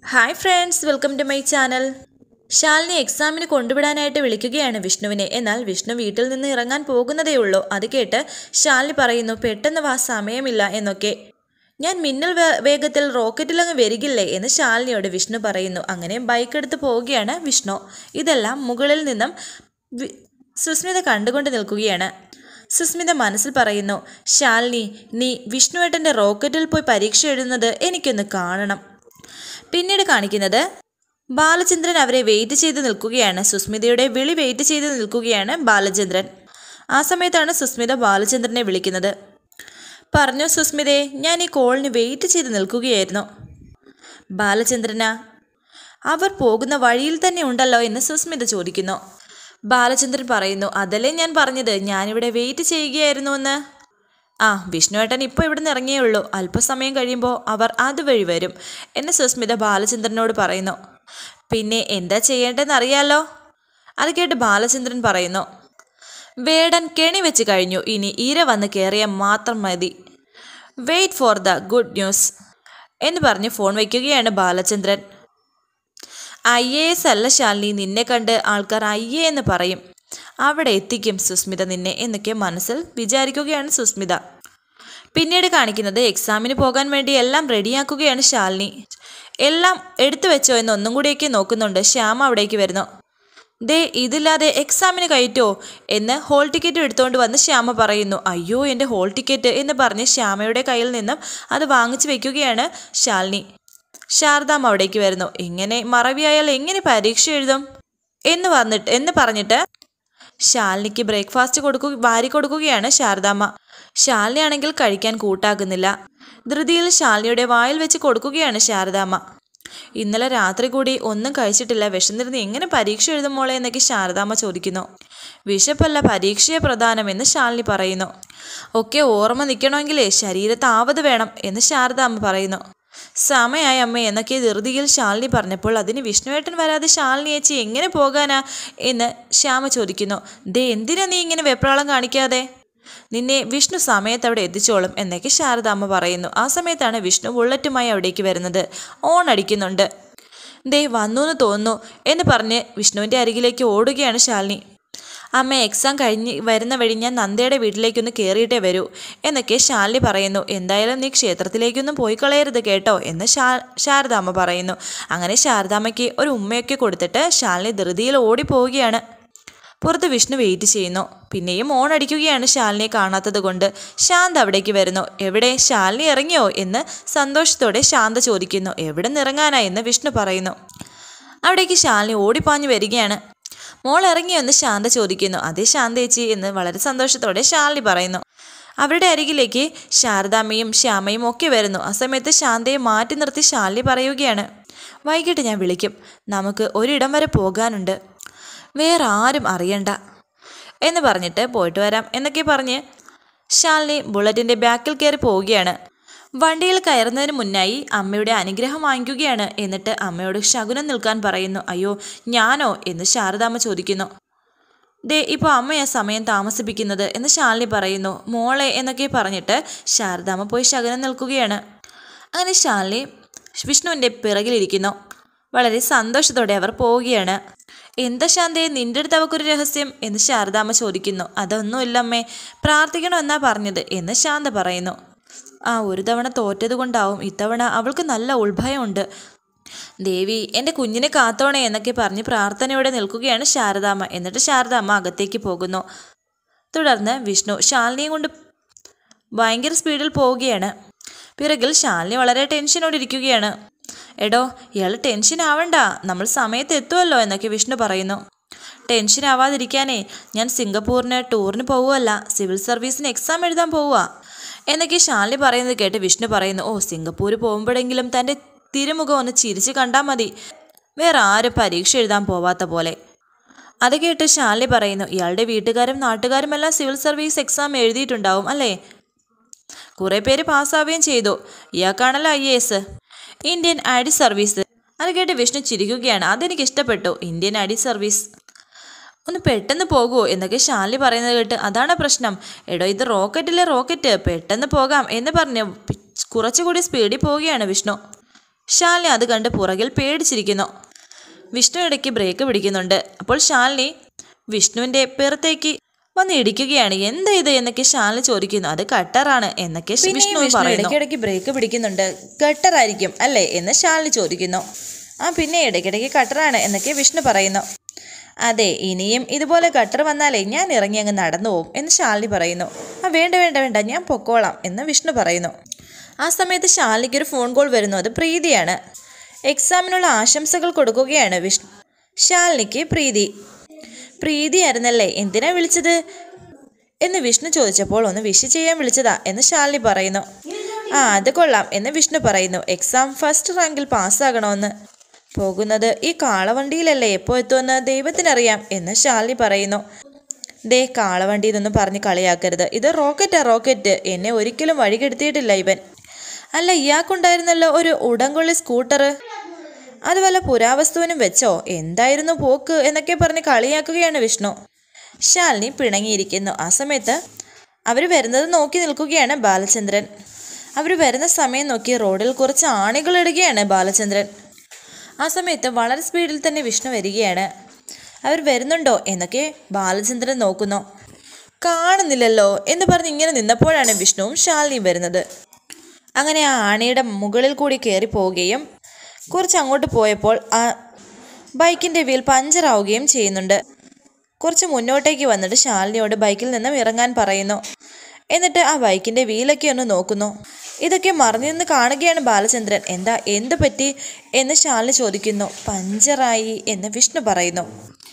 hi friends welcome to my channel Shalini എക്സാമിന് കൊണ്ടുവിടാനായിട്ട് വിളിക്കുകയാണ് വിഷ്ണുവിനെ എന്നാൽ വിഷ്ണു വീട്ടിൽ നിന്ന് ഇറങ്ങാൻ പോകുന്നതേ ഉള്ളൂ അത് കേട്ട് ശാലിനി പറയുന്നു പെട്ടെന്ന് വാ സമയമില്ല എന്നൊക്കെ ഞാൻ മിന്നൽ വേ- വേഗത്തിൽ റോക്കറ്റിലങ്ങ് വരികില്ലേ എന്ന് ശാലിനിയോട് വിഷ്ണു പറയുന്നു അങ്ങനെ ബൈക്ക് എടുത്ത് പോവുകയാണ് വിഷ്ണു ഇതെല്ലാം മുകളിൽ നിന്നും വി- സുസ്മിത കണ്ടുകൊണ്ട് നിൽക്കുകയാണ് സുസ്മിത മനസ്സിൽ പറയുന്നു ശാലിനി നീ വിഷ്ണുവേട്ടൻ്റെ റോക്കറ്റിൽ പോയി പരീക്ഷ എഴുതുന്നത് എനിക്കൊന്ന് കാണണം പിന്നീട് കാണിക്കുന്നത് ബാലചന്ദ്രൻ അവരെ വെയിറ്റ് ചെയ്ത് നിൽക്കുകയാണ് സുസ്മിതയുടെ വിളി വെയിറ്റ് ചെയ്ത് നിൽക്കുകയാണ് ബാലചന്ദ്രൻ ആ സമയത്താണ് സുസ്മിത ബാലചന്ദ്രനെ വിളിക്കുന്നത് പറഞ്ഞു സുസ്മിതയെ ഞാൻ ഈ കോളിന് വെയിറ്റ് ചെയ്ത് നിൽക്കുകയായിരുന്നു ബാലചന്ദ്രന അവർ പോകുന്ന വഴിയിൽ തന്നെ ഉണ്ടല്ലോ എന്ന് സുസ്മിത ചോദിക്കുന്നു ബാലചന്ദ്രൻ പറയുന്നു അതല്ലേ ഞാൻ പറഞ്ഞത് ഞാനിവിടെ വെയിറ്റ് ചെയ്യുകയായിരുന്നു എന്ന് ആ വിഷ്ണുവേട്ടൻ ഇപ്പോൾ ഇവിടുന്ന് ഇറങ്ങിയേ ഉള്ളൂ അല്പസമയം കഴിയുമ്പോൾ അവർ അതുവഴി വരും എന്ന് സുസ്മിത ബാലചന്ദ്രനോട് പറയുന്നു പിന്നെ എന്താ ചെയ്യേണ്ടതെന്ന് അറിയാലോ അത് കേട്ട് ബാലചന്ദ്രൻ പറയുന്നു വേടൻ കെണി വെച്ച് കഴിഞ്ഞു ഇനി ഈര വന്ന് കയറിയാൽ മാത്രം മതി wait for the good news എന്ന് പറഞ്ഞ് ഫോൺ വയ്ക്കുകയാണ് ബാലചന്ദ്രൻ ഐ എ എസ് അല്ല ശാലിനി നിന്നെ കണ്ട് ആൾക്കാർ ഐ എ എന്ന് പറയും അവിടെ എത്തിക്കും സുസ്മിത നിന്നെ എന്നൊക്കെ മനസ്സിൽ വിചാരിക്കുകയാണ് സുസ്മിത പിന്നീട് കാണിക്കുന്നത് എക്സാമിന് പോകാൻ വേണ്ടി എല്ലാം റെഡിയാക്കുകയാണ് ശാലിനി എല്ലാം എടുത്തു വെച്ചോ എന്ന് ഒന്നും കൂടിയൊക്കെ നോക്കുന്നുണ്ട് ശ്യാമ അവിടേക്ക് വരുന്നു ദേ ഇതില്ലാതെ എക്സാമിന് കയറ്റോ എന്ന് ഹോൾ ടിക്കറ്റ് എടുത്തുകൊണ്ട് വന്ന് ശ്യാമ പറയുന്നു അയ്യോ എൻ്റെ ഹോൾ ടിക്കറ്റ് എന്ന് പറഞ്ഞ് ശ്യാമയുടെ കയ്യിൽ നിന്നും അത് വാങ്ങിച്ചു വെക്കുകയാണ് ശാലിനി ശാരദാമ്മ അവിടേക്ക് വരുന്നു ഇങ്ങനെ മറവിയായാൽ എങ്ങനെ പരീക്ഷ എഴുതും എന്ന് വന്നിട്ട് എന്ന് പറഞ്ഞിട്ട് ശാലിനിക്ക് ബ്രേക്ക്ഫാസ്റ്റ് കൊടുക്കു വാരി കൊടുക്കുകയാണ് ശാരദാമ്മ ശാലിനി ആണെങ്കിൽ കഴിക്കാൻ കൂട്ടാക്കുന്നില്ല ധൃതിയിൽ ശാലിനിയുടെ വായിൽ വെച്ച് കൊടുക്കുകയാണ് ശാരദാമ്മ ഇന്നലെ രാത്രി കൂടി ഒന്നും കഴിച്ചിട്ടില്ല വിശന്നിരുന്ന് എങ്ങനെ പരീക്ഷ എഴുതും മോളെ എന്നൊക്കെ ശാരദാമ്മ ചോദിക്കുന്നു വിശപ്പല്ല പരീക്ഷയെ പ്രധാനമെന്ന് ശാലിനി പറയുന്നു ഒക്കെ ഓർമ്മ നിൽക്കണമെങ്കിലേ ശരീരത്ത് ആവത് വേണം എന്ന് ശാരദാമ്മ പറയുന്നു സമയായി അമ്മ എന്നൊക്കെ ധൃതിയിൽ ശാലിനി പറഞ്ഞപ്പോൾ അതിന് വിഷ്ണുവേട്ടൻ വരാതെ ശാലിനി ചേച്ചി എങ്ങനെ പോകാനാ എന്ന് ശ്യാമ ചോദിക്കുന്നു ദേ എന്തിനാ നീ ഇങ്ങനെ വെപ്രാളം കാണിക്കാതെ നിന്നെ വിഷ്ണു സമയത്ത് അവിടെ എത്തിച്ചോളും എന്നൊക്കെ ശാരദാമ്മ പറയുന്നു ആ സമയത്താണ് വിഷ്ണു ബുള്ളറ്റുമായി അവിടേക്ക് വരുന്നത് ഓൺ അടിക്കുന്നുണ്ട് ദേ വന്നു എന്ന് തോന്നുന്നു എന്ന് പറഞ്ഞ് വിഷ്ണുവിൻ്റെ അരികിലേക്ക് ഓടുകയാണ് ശാലിനി അമ്മ എക്സാം കഴിഞ്ഞ് വരുന്ന വഴി ഞാൻ നന്ദയുടെ വീട്ടിലേക്കൊന്ന് കയറിയിട്ടേ വരൂ എന്നൊക്കെ ശാലിനി പറയുന്നു എന്തായാലും നീ ക്ഷേത്രത്തിലേക്കൊന്നും പോയി കളയരുത് കേട്ടോ എന്ന് ശാ ശാരദാമ്മ പറയുന്നു അങ്ങനെ ശാരദാമ്മയ്ക്ക് ഒരു ഉമ്മയൊക്കെ കൊടുത്തിട്ട് ശാലിനി ധൃതിയിൽ ഓടിപ്പോവുകയാണ് പുറത്ത് വിഷ്ണു വെയിറ്റ് ചെയ്യുന്നു പിന്നെയും ഓൺ അടിക്കുകയാണ് ശാലിനിയെ കാണാത്തത് കൊണ്ട് ശാന്ത അവിടേക്ക് വരുന്നു എവിടെ ശാലിനി ഇറങ്ങിയോ എന്ന് സന്തോഷത്തോടെ ശാന്ത ചോദിക്കുന്നു എവിടെ നിന്ന് ഇറങ്ങാനാ എന്ന് വിഷ്ണു പറയുന്നു അവിടേക്ക് ശാലിനി ഓടിപ്പാഞ്ഞു വരികയാണ് മോൾ ഇറങ്ങിയോ എന്ന് ശാന്ത ചോദിക്കുന്നു അതേ ശാന്തേച്ചി എന്ന് വളരെ സന്തോഷത്തോടെ ശാലിനി പറയുന്നു അവരുടെ അരികിലേക്ക് ശാരദാമ്മയും ശ്യാമയും ഒക്കെ വരുന്നു ആ സമയത്ത് ശാന്തയെ മാറ്റി നിർത്തി ശാലിനി പറയുകയാണ് വൈകിട്ട് ഞാൻ വിളിക്കും നമുക്ക് ഒരിടം വരെ പോകാനുണ്ട് വേറെ ആരും അറിയണ്ട എന്ന് പറഞ്ഞിട്ട് പോയിട്ട് വരാം എന്നൊക്കെ പറഞ്ഞ് ശാലിനി ബുള്ളറ്റിൻ്റെ ബാക്കിൽ കയറി പോവുകയാണ് വണ്ടിയിൽ കയറുന്നതിന് മുന്നായി അമ്മയുടെ അനുഗ്രഹം വാങ്ങിക്കുകയാണ് എന്നിട്ട് അമ്മയോട് ശകുനം നിൽക്കാൻ പറയുന്നു അയ്യോ ഞാനോ എന്ന് ശാരദാമ്മ ചോദിക്കുന്നു ദേ ഇപ്പോൾ അമ്മയാ സമയം താമസിപ്പിക്കുന്നത് എന്ന് ശാലിനി പറയുന്നു മോളെ എന്നൊക്കെ പറഞ്ഞിട്ട് ശാരദാമ്മ പോയി ശകുനം നിൽക്കുകയാണ് അങ്ങനെ ശാലിനി വിഷ്ണുവിൻ്റെ പിറകിലിരിക്കുന്നു വളരെ സന്തോഷത്തോടെ അവർ പോവുകയാണ് എന്താ ശാന്തയെ നിന്റെ അടുത്ത് അവൾക്കൊരു രഹസ്യം എന്ന് ശാരദാമ്മ ചോദിക്കുന്നു അതൊന്നുമില്ല അമ്മേ പ്രാർത്ഥിക്കണമെന്നാ പറഞ്ഞത് എന്ന് ശാന്ത പറയുന്നു ആ ഒരു തവണ തോറ്റത് കൊണ്ടാവും ഇത്തവണ അവൾക്ക് നല്ല ഉത്ഭയമുണ്ട് ദേവി എൻ്റെ കുഞ്ഞിനെ കാത്തോണേ എന്നൊക്കെ പറഞ്ഞ് പ്രാർത്ഥനയോടെ നിൽക്കുകയാണ് ശാരദാമ്മ എന്നിട്ട് ശാരദാമ്മ അകത്തേക്ക് പോകുന്നു തുടർന്ന് വിഷ്ണു ശാലിനിയും കൊണ്ട് ഭയങ്കര സ്പീഡിൽ പോവുകയാണ് പിറകിൽ ശാലിനി വളരെ ടെൻഷനോടെ ഇരിക്കുകയാണ് എടോ ഇയാൾ ടെൻഷൻ ആവണ്ട നമ്മൾ സമയത്ത് എത്തുമല്ലോ എന്നൊക്കെ വിഷ്ണു പറയുന്നു ടെൻഷൻ ആവാതിരിക്കാനേ ഞാൻ സിംഗപ്പൂരിന് ടൂറിന് പോവുകയല്ല സിവിൽ സർവീസിന് എക്സാം എഴുതാൻ പോവുക എന്നൊക്കെ ശാലിനി പറയുന്നത് കേട്ട് വിഷ്ണു പറയുന്നു ഓ സിംഗപ്പൂർ പോകുമ്പോഴെങ്കിലും തൻ്റെ തിരുമുഖം ഒന്ന് ചിരിച്ച് കണ്ടാൽ മതി വേറെ ആരും പരീക്ഷ എഴുതാൻ പോവാത്ത പോലെ അത് കേട്ട് ശാലിനി പറയുന്നു ഇയാളുടെ വീട്ടുകാരും നാട്ടുകാരുമെല്ലാം സിവിൽ സർവീസ് എക്സാം എഴുതിയിട്ടുണ്ടാവും അല്ലേ കുറേ പേര് പാസ്സാവുകയും ചെയ്തു ഇയാൾക്കാണല്ലോ I A S Indian I D service അത് കേട്ട് വിഷ്ണു ചിരിക്കുകയാണ് അതെനിക്ക് ഇഷ്ടപ്പെട്ടു ഇന്ത്യൻ ഐ ഡി സർവീസ് ഒന്ന് പെട്ടെന്ന് പോകുമോ എന്നൊക്കെ ശാലിനി പറയുന്നത് കേട്ട് അതാണ് പ്രശ്നം എടോ ഇത് റോക്കറ്റിലെ റോക്കറ്റ് പെട്ടെന്ന് പോകാം എന്ന് പറഞ്ഞ് പി- കുറച്ചുകൂടി സ്പീഡിൽ പോവുകയാണ് വിഷ്ണു ശാലിനി അത് കണ്ട് പുറകിൽ പേടിച്ചിരിക്കുന്നു വിഷ്ണു ഇടയ്ക്ക് ബ്രേക്ക് പിടിക്കുന്നുണ്ട് അപ്പോൾ ശാലിനി വിഷ്ണുവിൻ്റെ പിറത്തേക്ക് വന്ന് ഇടിക്കുകയാണ് എന്താ ഇത് എന്നൊക്കെ ശാലിനി ചോദിക്കുന്നു അത് കട്ടറാണ് എന്നൊക്കെ വിഷ്ണു പറയുന്നു ഇടയ്ക്കിടയ്ക്ക് ബ്രേക്ക് പിടിക്കുന്നുണ്ട് കട്ടറായിരിക്കും അല്ലേ എന്ന് ശാലിനി ചോദിക്കുന്നു ആ പിന്നെ ഇടയ്ക്കിടയ്ക്ക് കട്ടറാണ് എന്നൊക്കെ വിഷ്ണു പറയുന്നു അതെ ഇനിയും ഇതുപോലെ കട്ടർ വന്നാലേ ഞാൻ ഇറങ്ങി അങ്ങ് നടന്നു പോകും എന്ന് ശാലിനി പറയുന്നു ആ വേണ്ട വേണ്ട വേണ്ട ഞാൻ പൊക്കോളാം എന്ന് വിഷ്ണു പറയുന്നു ആ സമയത്ത് ശാലിനിക്ക് ഒരു ഫോൺ കോൾ വരുന്നു അത് പ്രീതിയാണ് എക്സാമിനുള്ള ആശംസകൾ കൊടുക്കുകയാണ് വിഷ്ണു ശാലിനിക്ക് പ്രീതി പ്രീതിയായിരുന്നല്ലേ എന്തിനാ വിളിച്ചത് എന്ന് വിഷ്ണു ചോദിച്ചപ്പോൾ ഒന്ന് വിഷ് ചെയ്യാൻ വിളിച്ചതാ എന്ന് ശാലിനി പറയുന്നു ആ അത് കൊള്ളാം എന്ന് വിഷ്ണു പറയുന്നു എക്സാം ഫസ്റ്റ് റാങ്കിൽ പാസ്സാകണമെന്ന് പോകുന്നത് ഈ കാളവണ്ടിയിലല്ലേ എപ്പോൾ എത്തുമെന്ന് ദൈവത്തിനറിയാം എന്ന് ശാലിനി പറയുന്നു ദേ കാളവണ്ടി എന്നൊന്നും പറഞ്ഞ് കളിയാക്കരുത് ഇത് റോക്കറ്റാ റോക്കറ്റ് എന്നെ ഒരിക്കലും വഴികെടുത്തിയിട്ടില്ല ഇവൻ അല്ല ഇയാൾക്കുണ്ടായിരുന്നല്ലോ ഒരു ഉടങ്കൊള്ളി സ്കൂട്ടർ അത് വല്ല പുരാവസ്തുവിനും വെച്ചോ എന്തായിരുന്നു പോക്ക് എന്നൊക്കെ പറഞ്ഞ് കളിയാക്കുകയാണ് വിഷ്ണു ശാലിനി പിണങ്ങിയിരിക്കുന്നു ആ സമയത്ത് അവർ വരുന്നത് നോക്കി നിൽക്കുകയാണ് ബാലചന്ദ്രൻ അവർ വരുന്ന സമയം നോക്കി റോഡിൽ കുറച്ച് ആണികൾ ഇടുകയാണ് ബാലചന്ദ്രൻ ആ സമയത്ത് വളരെ സ്പീഡിൽ തന്നെ വിഷ്ണു വരികയാണ് അവർ വരുന്നുണ്ടോ എന്നൊക്കെ ബാലചന്ദ്രൻ നോക്കുന്നു കാണുന്നില്ലല്ലോ എന്ന് പറഞ്ഞ് ഇങ്ങനെ നിന്നപ്പോഴാണ് വിഷ്ണുവും ശാലിനിയും വരുന്നത് അങ്ങനെ ആ ആണിയുടെ മുകളിൽ കൂടി കയറി പോവുകയും കുറച്ച് അങ്ങോട്ട് പോയപ്പോൾ ആ ബൈക്കിൻ്റെ വീൽ പഞ്ചറാവുകയും ചെയ്യുന്നുണ്ട് കുറച്ച് മുന്നോട്ടേക്ക് വന്നിട്ട് ശാലിനിയോട് ബൈക്കിൽ നിന്നും ഇറങ്ങാൻ പറയുന്നു എന്നിട്ട് ആ ബൈക്കിൻ്റെ വീലൊക്കെ ഒന്ന് നോക്കുന്നു ഇതൊക്കെ മറിഞ്ഞു നിന്ന് കാണുകയാണ് ബാലചന്ദ്രൻ എന്താ എന്ത് പറ്റി എന്ന് ശാലിനി ചോദിക്കുന്നു പഞ്ചറായി എന്ന് വിഷ്ണു പറയുന്നു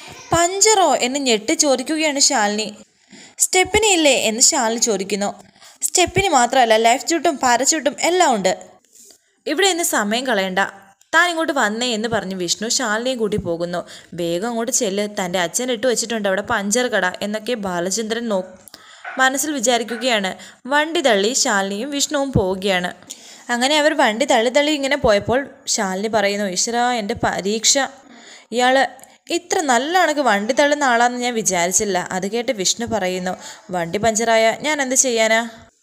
പഞ്ചറോ എന്ന് ഞെട്ടി ചോദിക്കുകയാണ് ശാലിനി സ്റ്റെപ്പിനി ഇല്ലേ എന്ന് ശാലിനി ചോദിക്കുന്നു സ്റ്റെപ്പിനി മാത്രമല്ല ലൈഫ് ചൂട്ടും പാരച്ചൂട്ടും എല്ലാം ഉണ്ട് ഇവിടെ ഇന്ന് സമയം കളയണ്ട താൻ ഇങ്ങോട്ട് വന്നേ എന്ന് പറഞ്ഞ് വിഷ്ണു ശാലിനിയും കൂട്ടി പോകുന്നു വേഗം അങ്ങോട്ട് ചെല്ല് തൻ്റെ അച്ഛൻ ഇട്ട് വെച്ചിട്ടുണ്ട് അവിടെ പഞ്ചർ കട എന്നൊക്കെ ബാലചന്ദ്രൻ നോ മനസ്സിൽ വിചാരിക്കുകയാണ് വണ്ടി തള്ളി ശാലിനിയും വിഷ്ണുവും പോവുകയാണ് അങ്ങനെ അവർ വണ്ടി തള്ളി തള്ളി ഇങ്ങനെ പോയപ്പോൾ ശാലിനി പറയുന്നു ഈശ്വര എൻ്റെ പരീക്ഷ ഇയാൾ ഇത്ര നല്ല കണക്ക് വണ്ടി തള്ളുന്ന ആളാണെന്ന് ഞാൻ വിചാരിച്ചില്ല അത് കേട്ട് വിഷ്ണു പറയുന്നു വണ്ടി പഞ്ചറായ ഞാൻ എന്ത് ചെയ്യാനാ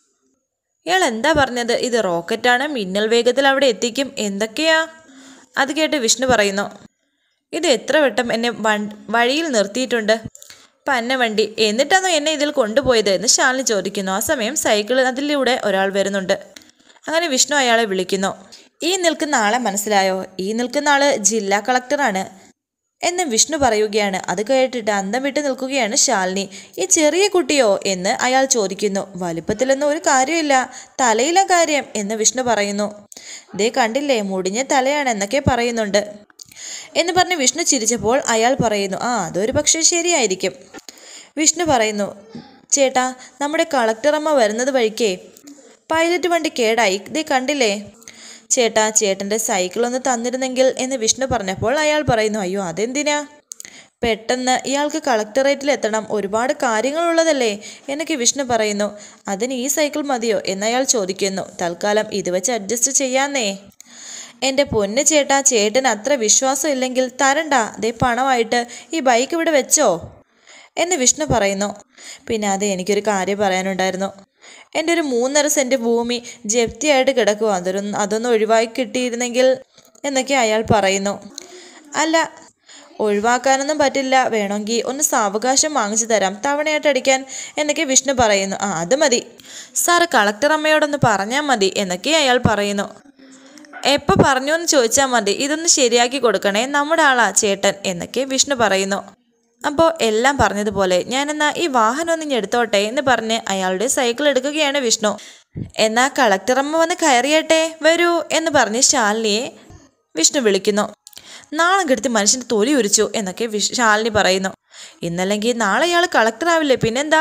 ഇയാൾ എന്താ പറഞ്ഞത് ഇത് റോക്കറ്റാണ് മിന്നൽ വേഗത്തിൽ അവിടെ എത്തിക്കും എന്തൊക്കെയാ അത് കേട്ട് വിഷ്ണു പറയുന്നു ഇത് എത്ര വട്ടം എന്നെ വൺ- വഴിയിൽ നിർത്തിയിട്ടുണ്ട് പന്ന വണ്ടി എന്നിട്ടാണോ എന്നെ ഇതിൽ കൊണ്ടുപോയത് എന്ന് ശാലിനി ചോദിക്കുന്നു ആ സമയം സൈക്കിൾ അതിലൂടെ ഒരാൾ വരുന്നുണ്ട് അങ്ങനെ വിഷ്ണു അയാളെ വിളിക്കുന്നു ഈ നിൽക്കുന്ന ആളെ മനസ്സിലായോ ഈ നിൽക്കുന്ന ആള് ജില്ലാ കളക്ടറാണ് എന്ന് വിഷ്ണു പറയുകയാണ് അത് കേട്ടിട്ട് അന്തം വിട്ട് നിൽക്കുകയാണ് ശാലിനി ഈ ചെറിയ കുട്ടിയോ എന്ന് അയാൾ ചോദിക്കുന്നു വലുപ്പത്തിലൊന്നും ഒരു കാര്യമില്ല തലയില കാര്യം എന്ന് വിഷ്ണു പറയുന്നു ദേ കണ്ടില്ലേ മുടിഞ്ഞ തലയാണ് എന്നൊക്കെ പറയുന്നുണ്ട് എന്ന് പറഞ്ഞ് വിഷ്ണു ചിരിച്ചപ്പോൾ അയാൾ പറയുന്നു ആ അതൊരു പക്ഷേ ശരിയായിരിക്കും വിഷ്ണു പറയുന്നു ചേട്ടാ നമ്മുടെ കളക്ടറമ്മ വരുന്നത് വഴിക്കേ പൈലറ്റ് വണ്ടി കേടായി ദേ കണ്ടില്ലേ ചേട്ടാ ചേട്ടൻ്റെ സൈക്കിൾ ഒന്ന് തന്നിരുന്നെങ്കിൽ എന്ന് വിഷ്ണു പറഞ്ഞപ്പോൾ അയാൾ പറയുന്നു അയ്യോ അതെന്തിനാ പെട്ടെന്ന് ഇയാൾക്ക് കളക്ടറേറ്റിൽ എത്തണം ഒരുപാട് കാര്യങ്ങളുള്ളതല്ലേ എന്നൊക്കെ വിഷ്ണു പറയുന്നു അതിന് ഈ സൈക്കിൾ മതിയോ എന്നയാൾ ചോദിക്കുന്നു തൽക്കാലം ഇത് വെച്ച് അഡ്ജസ്റ്റ് ചെയ്യാന്നേ എൻ്റെ പൊന്ന് ചേട്ടാ ചേട്ടന് അത്ര വിശ്വാസം ഇല്ലെങ്കിൽ തരണ്ട ദേ പണമായിട്ട് ഈ ബൈക്ക് ഇവിടെ വെച്ചോ എന്ന് വിഷ്ണു പറയുന്നു പിന്നെ അത് എനിക്കൊരു കാര്യം പറയാനുണ്ടായിരുന്നു എൻ്റെ ഒരു മൂന്നര സെൻറ്റ് ഭൂമി ജപ്തിയായിട്ട് കിടക്കുക അതൊരു അതൊന്ന് ഒഴിവാക്കി കിട്ടിയിരുന്നെങ്കിൽ എന്നൊക്കെ അയാൾ പറയുന്നു അല്ല ഒഴിവാക്കാനൊന്നും പറ്റില്ല വേണമെങ്കിൽ ഒന്ന് സാവകാശം വാങ്ങിച്ചു തരാം തവണയായിട്ട് അടിക്കാൻ എന്നൊക്കെ വിഷ്ണു പറയുന്നു ആ അത് മതി സാറ് കളക്ടർ അമ്മയോടൊന്ന് പറഞ്ഞാൽ മതി എന്നൊക്കെ അയാൾ പറയുന്നു എപ്പോൾ പറഞ്ഞു എന്ന് ചോദിച്ചാൽ മതി ഇതൊന്ന് ശരിയാക്കി കൊടുക്കണേ നമ്മുടെ ആളാ ചേട്ടൻ എന്നൊക്കെ വിഷ്ണു പറയുന്നു അപ്പോൾ എല്ലാം പറഞ്ഞതുപോലെ ഞാനെന്നാ ഈ വാഹനം ഒന്ന് ഇങ്ങ് എടുത്തോട്ടെ എന്ന് പറഞ്ഞ് അയാളുടെ സൈക്കിൾ എടുക്കുകയാണ് വിഷ്ണു എന്നാ കളക്ടറമ്മ വന്ന് കയറിയട്ടെ വരൂ എന്ന് പറഞ്ഞ് ശാലിനിയെ വിഷ്ണു വിളിക്കുന്നു നാളം കെടുത്തി മനുഷ്യൻ്റെ തൊലി ഉരിച്ചു എന്നൊക്കെ വിഷ് ശാലിനി പറയുന്നു ഇന്നല്ലെങ്കിൽ നാളെ ഇയാൾ കളക്ടർ ആവില്ലേ പിന്നെന്താ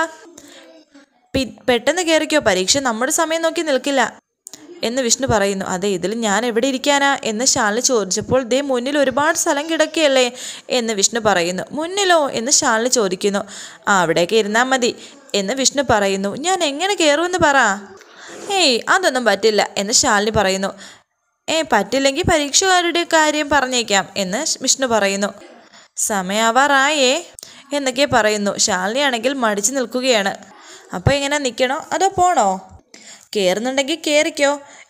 പി പെട്ടെന്ന് കയറിക്കോ പരീക്ഷ നമ്മുടെ സമയം നോക്കി നിൽക്കില്ല എന്ന് വിഷ്ണു പറയുന്നു അതെ ഇതിൽ ഞാൻ എവിടെ ഇരിക്കാനാ എന്ന് ശാലിനി ചോദിച്ചപ്പോൾ ദേ മുന്നിൽ ഒരുപാട് സ്ഥലം കിടക്കുകയല്ലേ എന്ന് വിഷ്ണു പറയുന്നു മുന്നിലോ എന്ന് ശാലിനി ചോദിക്കുന്നു ആ അവിടേക്ക് ഇരുന്നാൽ മതി എന്ന് വിഷ്ണു പറയുന്നു ഞാൻ എങ്ങനെ കയറുമെന്ന് പറ ഏയ് അതൊന്നും പറ്റില്ല എന്ന് ശാലിനി പറയുന്നു ഏ പറ്റില്ലെങ്കിൽ പരീക്ഷകാരുടെ കാര്യം പറഞ്ഞേക്കാം എന്ന് വിഷ്ണു പറയുന്നു സമയാവാറായേ എന്നൊക്കെ പറയുന്നു ശാലിനിയാണെങ്കിൽ മടിച്ചു നിൽക്കുകയാണ് അപ്പോൾ ഇങ്ങനെ നിൽക്കണോ അതോ പോണോ കയറുന്നുണ്ടെങ്കിൽ കയറിക്കോ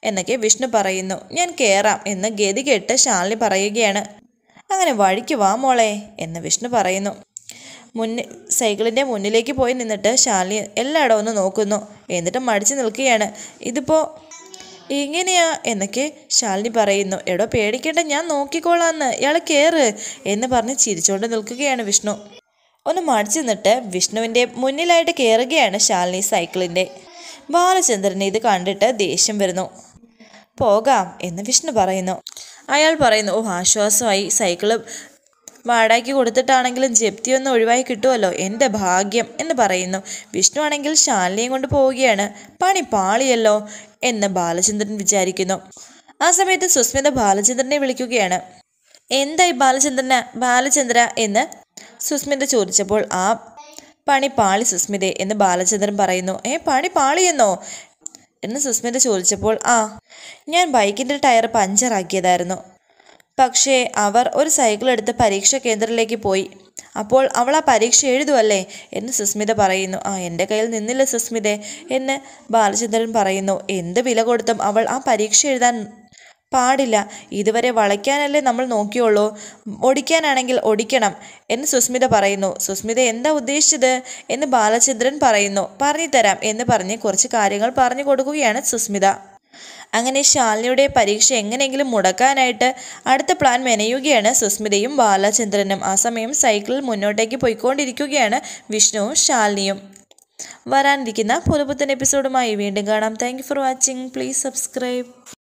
എന്നൊക്കെ വിഷ്ണു പറയുന്നു ഞാൻ കയറാം എന്ന് ഗതി കേട്ട് ശാലിനി പറയുകയാണ് അങ്ങനെ വഴിക്ക് വാ മോളെ എന്ന് വിഷ്ണു പറയുന്നു മുന്നിൽ സൈക്കിളിൻ്റെ മുന്നിലേക്ക് പോയി നിന്നിട്ട് ശാലിനി എല്ലായിടവും ഒന്ന് നോക്കുന്നു എന്നിട്ട് മടിച്ചു നിൽക്കുകയാണ് ഇതിപ്പോൾ എങ്ങനെയാ എന്നൊക്കെ ശാലിനി പറയുന്നു എടോ പേടിക്കേണ്ട ഞാൻ നോക്കിക്കോളാന്ന് ഇയാൾ കയറ് എന്ന് പറഞ്ഞ് ചിരിച്ചുകൊണ്ട് നിൽക്കുകയാണ് വിഷ്ണു ഒന്ന് മടിച്ചു നിന്നിട്ട് വിഷ്ണുവിൻ്റെ മുന്നിലായിട്ട് കയറുകയാണ് ശാലിനി സൈക്കിളിൻ്റെ ബാലചന്ദ്രന് ഇത് കണ്ടിട്ട് ദേഷ്യം വരുന്നു പോകാം എന്ന് വിഷ്ണു പറയുന്നു അയാൾ പറയുന്നു ഓ ആശ്വാസമായി സൈക്കിള് വാടകയ്ക്ക് കൊടുത്തിട്ടാണെങ്കിലും ജപ്തിയൊന്നും ഒഴിവായി കിട്ടുമല്ലോ എൻ്റെ ഭാഗ്യം എന്ന് പറയുന്നു വിഷ്ണു ആണെങ്കിൽ ശാലിനിയും കൊണ്ട് പോവുകയാണ് പണി പാളിയല്ലോ എന്ന് ബാലചന്ദ്രൻ വിചാരിക്കുന്നു ആ സമയത്ത് സുസ്മിത ബാലചന്ദ്രനെ വിളിക്കുകയാണ് എന്തായി ബാലചന്ദ്രന ബാലചന്ദ്ര എന്ന് സുസ്മിത ചോദിച്ചപ്പോൾ ആ പണി പാളി സുസ്മിതെ എന്ന് ബാലചന്ദ്രൻ പറയുന്നു ഏ പണി പാളിയെന്നോ എന്ന് സുസ്മിത ചോദിച്ചപ്പോൾ ആ ഞാൻ ബൈക്കിൻ്റെ ടയർ പഞ്ചറാക്കിയതായിരുന്നു പക്ഷേ അവർ ഒരു സൈക്കിൾ എടുത്ത് പരീക്ഷാ കേന്ദ്രത്തിലേക്ക് പോയി അപ്പോൾ അവൾ ആ പരീക്ഷ എഴുതുമല്ലേ എന്ന് സുസ്മിത പറയുന്നു ആ എൻ്റെ കയ്യിൽ നിന്നില്ല സുസ്മിതെ എന്ന് ബാലചന്ദ്രൻ പറയുന്നു എന്ത് വില കൊടുത്തും അവൾ ആ പരീക്ഷ എഴുതാൻ പാടില്ല ഇതുവരെ വളയ്ക്കാനല്ലേ നമ്മൾ നോക്കിയുള്ളൂ ഒടിക്കാനാണെങ്കിൽ ഒടിക്കണം എന്ന് സുസ്മിത പറയുന്നു സുസ്മിത എന്താ ഉദ്ദേശിച്ചത് എന്ന് ബാലചന്ദ്രൻ പറയുന്നു പറഞ്ഞു തരാം എന്ന് പറഞ്ഞ് കുറച്ച് കാര്യങ്ങൾ പറഞ്ഞു കൊടുക്കുകയാണ് സുസ്മിത അങ്ങനെ ശാലിനിയുടെ പരീക്ഷ എങ്ങനെയെങ്കിലും മുടക്കാനായിട്ട് അടുത്ത പ്ലാൻ മെനയുകയാണ് സുസ്മിതയും ബാലചന്ദ്രനും ആ സമയം സൈക്കിളിൽ മുന്നോട്ടേക്ക് പോയിക്കൊണ്ടിരിക്കുകയാണ് വിഷ്ണുവും ശാലിനിയും വരാനിരിക്കുന്ന പുതുപുത്തൻ എപ്പിസോഡുമായി വീണ്ടും കാണാം thank for watching please subscribe